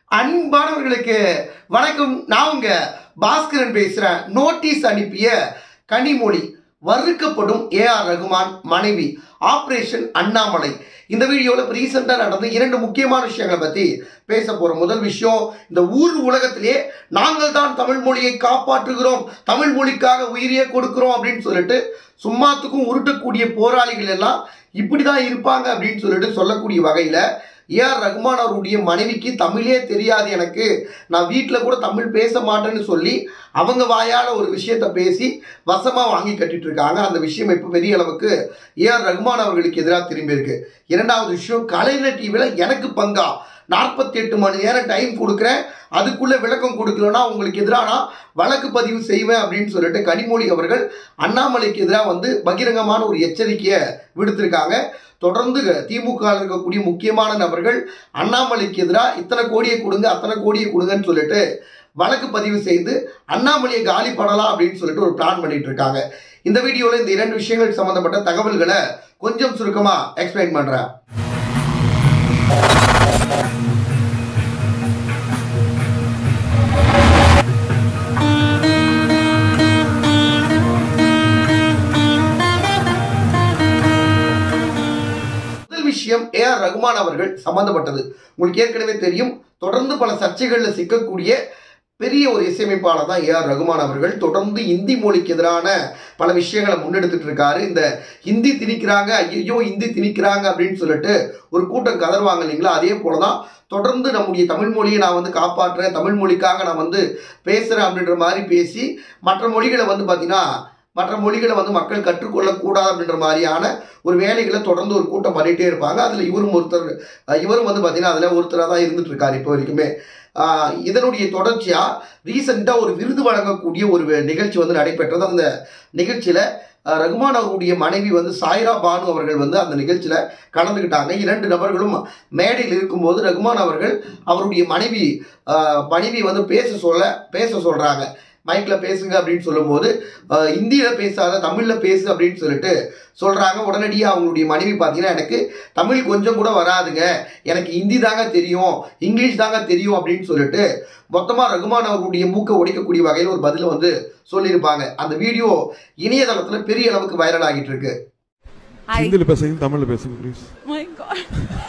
அன்பானவர்களுக்கு வணக்கம் நான் உங்க பாஸ்கரன் பேசுறேன் நோட்டீஸ் அனுப்பிய கனிமொழி வறுக்கப்படும் ஏ ஆர் ரகுமான் மனைவி ஆபரேஷன் அண்ணாமலை இந்த வீடியோவில் இப்போ ரீசெண்டாக நடந்த இரண்டு முக்கியமான விஷயங்களை பற்றி பேச போகிறோம் முதல் விஷயம் இந்த ஊர் உலகத்திலே நாங்கள் தான் தமிழ் மொழியை காப்பாற்றுகிறோம் தமிழ் மொழிக்காக உயிரியே கொடுக்கிறோம் அப்படின்னு சொல்லிட்டு சும்மாத்துக்கும் உருட்டக்கூடிய போராளிகள் எல்லாம் இப்படி தான் இருப்பாங்க அப்படின்னு சொல்லிட்டு சொல்லக்கூடிய வகையில் ஏஆர் ரகுமான் அவருடைய மனைவிக்கு தமிழே தெரியாது எனக்கு நான் வீட்டில் கூட தமிழ் பேச மாட்டேன்னு சொல்லி அவங்க வாயால் ஒரு விஷயத்த பேசி வசமாக வாங்கி கட்டிட்டு இருக்காங்க அந்த விஷயம் இப்போ பெரிய அளவுக்கு ஏஆர் ரகுமான் அவர்களுக்கு எதிராக திரும்பி இருக்கு இரண்டாவது விஷயம் கலைஞர் டிவியில் எனக்கு பங்கா நாற்பத்தி எட்டு மணி நேரம் டைம் கொடுக்குறேன் அதுக்குள்ளே விளக்கம் கொடுக்கலன்னா உங்களுக்கு எதிராக நான் வழக்கு பதிவு செய்வேன் அப்படின்னு சொல்லிட்டு கனிமொழி அவர்கள் அண்ணாமலைக்கு எதிராக வந்து பகிரங்கமான ஒரு எச்சரிக்கையை விடுத்திருக்காங்க தொடர்ந்து திமுக ல இருக்கக்கூடிய முக்கியமான நபர்கள் அண்ணாமலைக்கு எதிராக இத்தனை கோடியை கொடுங்க அத்தனை கோடியை கொடுங்கன்னு சொல்லிட்டு வழக்கு பதிவு செய்து அண்ணாமலையை காலி பண்ணலாம் அப்படின்னு சொல்லிட்டு ஒரு பிளான் பண்ணிட்டு இருக்காங்க இந்த வீடியோவில் இந்த இரண்டு விஷயங்கள் சம்பந்தப்பட்ட தகவல்களை கொஞ்சம் சுருக்கமாக எக்ஸ்பிளைன் பண்ணுறேன் முதல் விஷயம் ஏ ஆர் ரகுமான் அவர்கள் சம்பந்தப்பட்டது உங்களுக்கு ஏற்கனவே தெரியும் தொடர்ந்து பல சர்ச்சைகளில் சிக்கக்கூடிய பெரிய ஒரு இசையமைப்பாளர் தான் ஏ ஆர் ரகுமான் அவர்கள் தொடர்ந்து இந்தி மொழிக்கு எதிரான பல விஷயங்களை முன்னெடுத்துட்டு இருக்காரு இந்த ஹிந்தி திணிக்கிறாங்க ஐயோ ஹிந்தி திணிக்கிறாங்க அப்படின்னு சொல்லிட்டு ஒரு கூட்டம் கதறுவாங்க இல்லைங்களா அதே போல தான் தொடர்ந்து நம்முடைய தமிழ் மொழியை நான் வந்து காப்பாற்றுறேன் தமிழ் மொழிக்காக நான் வந்து பேசுகிறேன் அப்படின்ற மாதிரி பேசி மற்ற மொழிகளை வந்து பார்த்தீங்கன்னா மற்ற மொழிகளை வந்து மக்கள் கற்றுக்கொள்ளக்கூடாது அப்படின்ற மாதிரியான ஒரு வேலைகளை தொடர்ந்து ஒரு கூட்டம் பண்ணிகிட்டே இருப்பாங்க அதில் இவரும் ஒருத்தர் அஹ் இவரும் வந்து பார்த்தீங்கன்னா அதில் ஒருத்தராக தான் இருந்துட்டு இருக்காரு இப்போ வரைக்குமே ஆஹ் இதனுடைய தொடர்ச்சியாக ரீசெண்டாக ஒரு விருது வழங்கக்கூடிய ஒரு வே- நிகழ்ச்சி வந்து நடைபெற்றது அந்த நிகழ்ச்சியில் ரகுமான் அவருடைய மனைவி வந்து சாய்ரா பானு அவர்கள் வந்து அந்த நிகழ்ச்சியில் கலந்துக்கிட்டாங்க இரண்டு நபர்களும் மேடையில் இருக்கும்போது ரகுமான் அவர்கள் அவருடைய மனைவி ஆஹ் மனைவி வந்து பேச சொல்ல பேச சொல்கிறாங்க மைக்கில் பேசுங்க அப்படின்னு சொல்லும்போது ஆஹ் இந்தியில பேசாத தமிழில் பேசு அப்படின்னு சொல்லிட்டு சொல்கிறாங்க உடனடியாக அவங்களுடைய மனைவி பார்த்தீங்கன்னா எனக்கு தமிழ் கொஞ்சம் கூட வராதுங்க எனக்கு ஹிந்தி தாங்க தெரியும் இங்கிலீஷ் தாங்க தெரியும் அப்படின்னு சொல்லிட்டு மொத்தமாக ரகுமான் அவர்களுடைய மூக்கை உடைக்கக்கூடிய வகையில் ஒரு பதிலை வந்து சொல்லியிருப்பாங்க அந்த வீடியோ இணையதளத்தில் பெரிய அளவுக்கு வைரல் ஆகிட்டு இருக்கு Hi. ஹிந்தியில் பேசுங்க தமிழில் பேசுங்க please My God.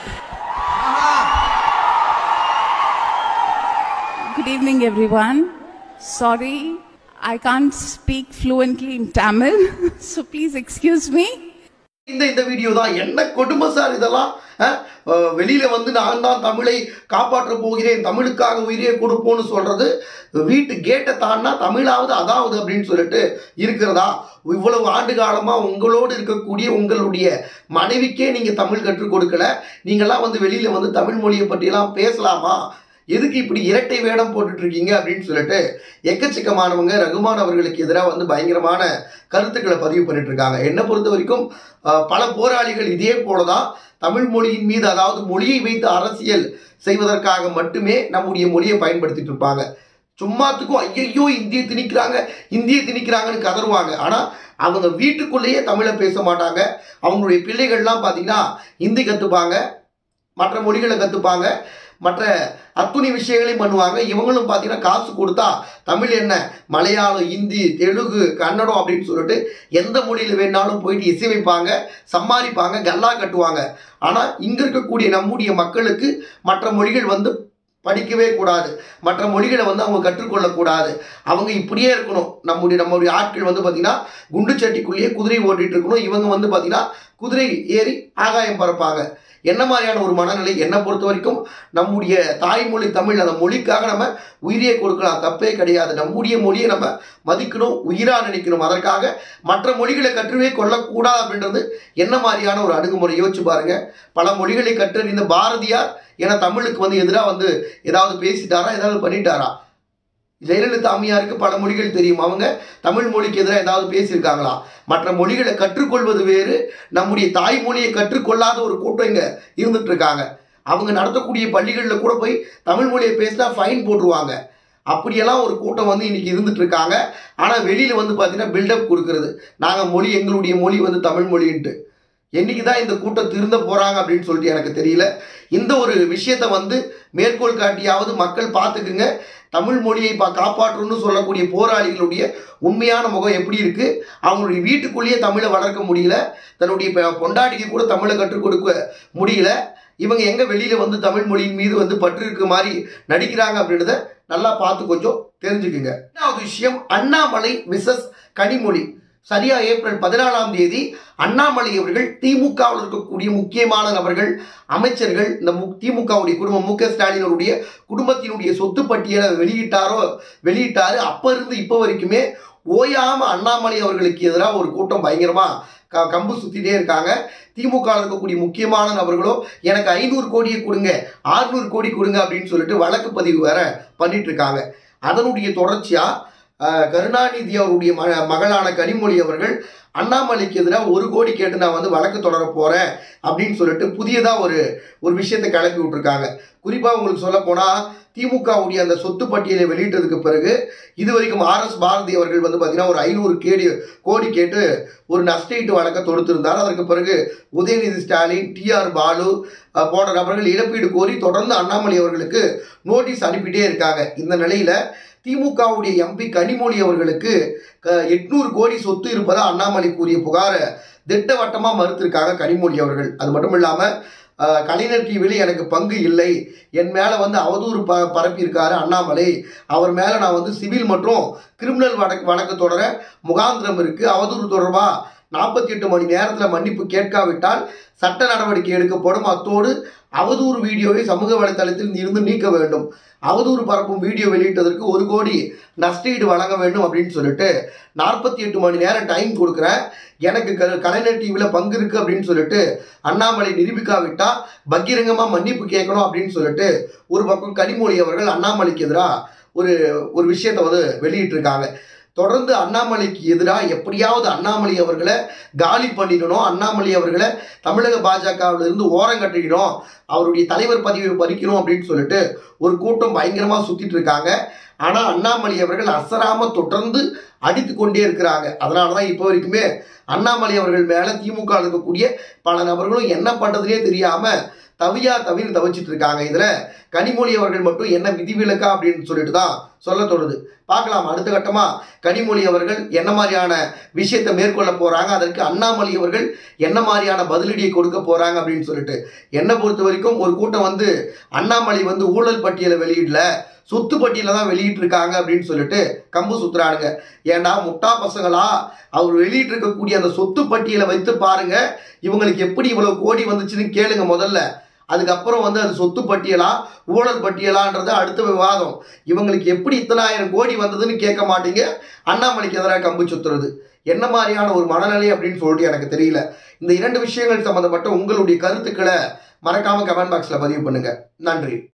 Good evening, everyone. Sorry, I can't speak fluently in Tamil, so please excuse me. இந்த இந்த வீடியோ தான் என்ன கொடுமை சார் இதெல்லாம் அஹ், அஹ், வெளியில வந்து நான் தான் தமிழை காப்பாற்ற போகிறேன் தமிழுக்காக உயிரே கொடுப்போம்னு சொல்றது வீட்டு கேட்டை தாண்டா தமிழாவது அதாவது அப்படின்னு சொல்லிட்டு இருக்கிறதா இவ்வளவு ஆண்டு காலமா உங்களோடு இருக்கக்கூடிய உங்களுடைய மனைவிக்கே நீங்க தமிழ் கற்றுக் கொடுக்கல நீங்கெல்லாம் வந்து வெளியில வந்து தமிழ் மொழியை பற்றியெல்லாம் பேசலாமா எதுக்கு இப்படி இரட்டை வேடம் போட்டுட்டு இருக்கீங்க அப்படின்னு சொல்லிட்டு எக்கச்சக்கமானவங்க ரகுமான் அவர்களுக்கு எதிராக வந்து பயங்கரமான கருத்துக்களை பதிவு பண்ணிட்டு இருக்காங்க என்னை பொறுத்த வரைக்கும் அஹ், பல போராளிகள் இதே போலதான் தமிழ் மொழியின் மீது அதாவது மொழியை வைத்து அரசியல் செய்வதற்காக மட்டுமே நம்முடைய மொழியை பயன்படுத்திட்டு இருப்பாங்க சும்மாத்துக்கும் ஐயையோ இந்தியை திணிக்கிறாங்க இந்தியை திணிக்கிறாங்கன்னு கதறுவாங்க ஆனால் அவங்க வீட்டுக்குள்ளேயே தமிழை பேச மாட்டாங்க அவங்களுடைய பிள்ளைகள்லாம் பார்த்தீங்கன்னா ஹிந்தி கற்றுப்பாங்க மற்ற மொழிகளை கற்றுப்பாங்க மற்ற அத்துணை விஷயங்களையும் பண்ணுவாங்க இவங்களும் பார்த்தீங்கன்னா காசு கொடுத்தா தமிழ் என்ன மலையாளம் ஹிந்தி தெலுங்கு கன்னடம் அப்படின்னு சொல்லிட்டு எந்த மொழியில் வேணாலும் போயிட்டு இசையமைப்பாங்க சம்மாரிப்பாங்க கல்லா கட்டுவாங்க ஆனால் இங்கே இருக்கக்கூடிய நம்முடைய மக்களுக்கு மற்ற மொழிகள் வந்து படிக்கவே கூடாது மற்ற மொழிகளை வந்து அவங்க கற்றுக்கொள்ளக்கூடாது அவங்க இப்படியே இருக்கணும் நம்முடைய நம்முடைய ஆட்கள் வந்து பார்த்திங்கன்னா குண்டு சட்டிக்குள்ளேயே குதிரை ஓட்டிட்டு இருக்கணும் இவங்க வந்து பார்த்திங்கன்னா குதிரை ஏறி ஆகாயம் பறப்பாங்க என்ன மாதிரியான ஒரு மனநிலை என்னை பொறுத்த வரைக்கும் நம்முடைய தாய்மொழி தமிழ் அந்த மொழிக்காக நம்ம உயிரியை கொடுக்கலாம் தப்பே கிடையாது நம்முடைய மொழியை நம்ம மதிக்கணும் உயிராக நினைக்கணும் அதற்காக மற்ற மொழிகளை கற்றுவே கொள்ளக்கூடாது அப்படின்றது என்ன மாதிரியான ஒரு அணுகுமுறை யோசிச்சு பாருங்க பல மொழிகளை கற்றறிந்த பாரதியார் ஏன்னா தமிழுக்கு வந்து எதிராக வந்து ஏதாவது பேசிட்டாரா ஏதாவது பண்ணிட்டாரா ஜெயலலிதா அம்மையாருக்கு பல மொழிகள் தெரியும் அவங்க தமிழ் மொழிக்கு எதிராக ஏதாவது பேசியிருக்காங்களா மற்ற மொழிகளை கற்றுக்கொள்வது வேறு நம்முடைய தாய்மொழியை கற்றுக்கொள்ளாத ஒரு கூட்டம் இங்கே இருந்துட்டு இருக்காங்க அவங்க நடத்தக்கூடிய பள்ளிகளில் கூட போய் தமிழ் மொழியை பேசினா ஃபைன் போட்டுருவாங்க அப்படியெல்லாம் ஒரு கூட்டம் வந்து இன்னைக்கு இருந்துட்டு இருக்காங்க ஆனால் வெளியில் வந்து பார்த்தீங்கன்னா பில்டப் கொடுக்கறது நாங்கள் மொழி எங்களுடைய மொழி வந்து தமிழ் மொழின்ட்டு என்னைக்கு தான் இந்த கூட்டம் திருந்த போறாங்க அப்படின்னு சொல்லிட்டு எனக்கு தெரியல இந்த ஒரு விஷயத்த வந்து மேற்கோள் காட்டியாவது மக்கள் பார்த்துக்குங்க தமிழ் மொழியை பா காப்பாற்றணும்னு சொல்லக்கூடிய போராளிகளுடைய உண்மையான முகம் எப்படி இருக்கு அவங்களுடைய வீட்டுக்குள்ளேயே தமிழை வளர்க்க முடியல தன்னுடைய பெ- பொண்டாட்டிக்கு கூட தமிழை கற்றுக் கொடுக்க முடியல இவங்க எங்க வெளியில வந்து தமிழ் மொழியின் மீது வந்து பற்று இருக்க மாதிரி நடிக்கிறாங்க அப்படின்றத நல்லா பார்த்து கொஞ்சம் தெரிஞ்சுக்குங்க ரெண்டாவது விஷயம் அண்ணாமலை விசஸ் கனிமொழி சரியா ஏப்ரல் பதினாலாம் தேதி அண்ணாமலை அவர்கள் திமுகவில் இருக்கக்கூடிய முக்கியமான நபர்கள் அமைச்சர்கள் இந்த மு திமுகவுடைய குடும்பம் மு க ஸ்டாலின் அவருடைய குடும்பத்தினுடைய சொத்து பட்டியலை வெளியிட்டாரோ வெளியிட்டாரு அப்ப இருந்து இப்போ வரைக்குமே ஓயாம அண்ணாமலை அவர்களுக்கு எதிராக ஒரு கூட்டம் பயங்கரமா க கம்பு சுத்திட்டே இருக்காங்க திமுக ல இருக்கக்கூடிய முக்கியமான நபர்களோ எனக்கு ஐநூறு கோடியை கொடுங்க ஆறுநூறு கோடி கொடுங்க அப்படின்னு சொல்லிட்டு வழக்கு பதிவு வேற பண்ணிட்டு இருக்காங்க அதனுடைய தொடர்ச்சியா அஹ், கருணாநிதி அவருடைய ம மகளான கனிமொழி அவர்கள் அண்ணாமலைக்கு எதிராக ஒரு கோடி கேட்டு நான் வந்து வழக்கு தொடர போறேன் அப்படின்னு சொல்லிட்டு புதியதா ஒரு ஒரு விஷயத்தை கிளப்பி விட்டுருக்காங்க குறிப்பா உங்களுக்கு சொல்ல போனா திமுகவுடைய அந்த சொத்து பட்டியலை வெளியிட்டதுக்கு பிறகு இது வரைக்கும் ஆர் எஸ் பாரதி அவர்கள் வந்து பார்த்தீங்கன்னா ஒரு ஐநூறு கேடி கோடி கேட்டு ஒரு நஷ்டஈட்டு வழக்கை தொடுத்திருந்தார் அதற்கு பிறகு உதயநிதி ஸ்டாலின் டிஆர் பாலு அஹ், போன்ற நபர்கள் இழப்பீடு கோரி தொடர்ந்து அண்ணாமலை அவர்களுக்கு நோட்டீஸ் அனுப்பிட்டே இருக்காங்க இந்த நிலையில திமுகவுடைய எம்பி கனிமொழி அவர்களுக்கு க- எட்நூறு கோடி சொத்து இருப்பதா அண்ணாமலை கூறிய புகாரை திட்டவட்டமா மறுத்திருக்காங்க கனிமொழி அவர்கள் அது மட்டும் இல்லாம அஹ், கலைஞர் டிவியில் எனக்கு பங்கு இல்லை என் மேல வந்து அவதூறு ப பரப்பியிருக்காரு அண்ணாமலை அவர் மேல நான் வந்து சிவில் மற்றும் கிரிமினல் வழக்கு வழக்கு தொடர முகாந்திரம் இருக்கு அவதூறு தொடர்பா நாற்பத்தி எட்டு மணி நேரத்தில் மன்னிப்பு கேட்காவிட்டால் சட்ட நடவடிக்கை எடுக்கப்படும் அத்தோடு அவதூறு வீடியோவை சமூக வலைதளத்தில் இருந்து நீக்க வேண்டும் அவதூறு பரப்பும் வீடியோ வெளியிட்டதற்கு ஒரு கோடி நஷ்டஈடு வழங்க வேண்டும் அப்படின்னு சொல்லிட்டு நாற்பத்தி எட்டு மணி நேரம் டைம் கொடுக்குறேன் எனக்கு க கலைஞர் டிவியில் பங்கு இருக்கு அப்படின்னு சொல்லிட்டு அண்ணாமலை நிரூபிக்காவிட்டா பகிரங்கமாக மன்னிப்பு கேட்கணும் அப்படின்னு சொல்லிட்டு ஒரு பக்கம் கனிமொழி அவர்கள் அண்ணாமலைக்கு எதிராக ஒரு ஒரு விஷயத்தை வந்து வெளியிட்டிருக்காங்க தொடர்ந்து அண்ணாமலைக்கு எதிராக எப்படியாவது அண்ணாமலை அவர்களை காலி பண்ணிடணும் அண்ணாமலை அவர்களை தமிழக பாஜகவில் இருந்து ஓரம் கட்டிடணும் அவருடைய தலைவர் பதவியை பறிக்கணும் அப்படின்னு சொல்லிட்டு ஒரு கூட்டம் பயங்கரமாக சுத்திட்டு இருக்காங்க ஆனால் அண்ணாமலை அவர்கள் அசராம தொடர்ந்து அடித்து கொண்டே இருக்கிறாங்க அதனால தான் இப்போ வரைக்குமே அண்ணாமலை அவர்கள் மேலே திமுக ல இருக்கக்கூடிய பல நபர்களும் என்ன பண்ணுறதுனே தெரியாமல் தவியா தவின்னு தவிச்சிட்டு இருக்காங்க இதில் கனிமொழி அவர்கள் மட்டும் என்ன விதிவிலக்கா அப்படின்னு சொல்லிட்டு தான் சொல்ல தோணுது பார்க்கலாம் அடுத்த கட்டமா கனிமொழி அவர்கள் என்ன மாதிரியான விஷயத்தை மேற்கொள்ள போறாங்க அதற்கு அண்ணாமலை அவர்கள் என்ன மாதிரியான பதிலடியை கொடுக்க போறாங்க அப்படின்னு சொல்லிட்டு என்னை பொறுத்த வரைக்கும் ஒரு கூட்டம் வந்து அண்ணாமலை வந்து ஊழல் பட்டியலை வெளியிடல சொத்து பட்டியலை தான் வெளியிட்டு இருக்காங்க அப்படின்னு சொல்லிட்டு கம்பு சுத்துறானுங்க ஏன்டா முட்டா பசங்களா அவர் வெளியிட்டு இருக்கக்கூடிய அந்த சொத்து பட்டியலை வைத்து பாருங்க இவங்களுக்கு எப்படி இவ்வளவு கோடி வந்துச்சுன்னு கேளுங்க முதல்ல அதுக்கப்புறம் வந்து அது சொத்து பட்டியலா ஊழல் பட்டியலான்றது அடுத்த விவாதம் இவங்களுக்கு எப்படி இத்தனாயிரம் கோடி வந்ததுன்னு கேட்க மாட்டீங்க அண்ணாமலைக்கு எதிராக கம்பு சுத்துறது என்ன மாதிரியான ஒரு மனநிலை அப்படின்னு சொல்லிட்டு எனக்கு தெரியல இந்த இரண்டு விஷயங்கள் சம்பந்தப்பட்ட உங்களுடைய கருத்துக்களை மறக்காம கமெண்ட் பாக்ஸ்ல பதிவு பண்ணுங்க நன்றி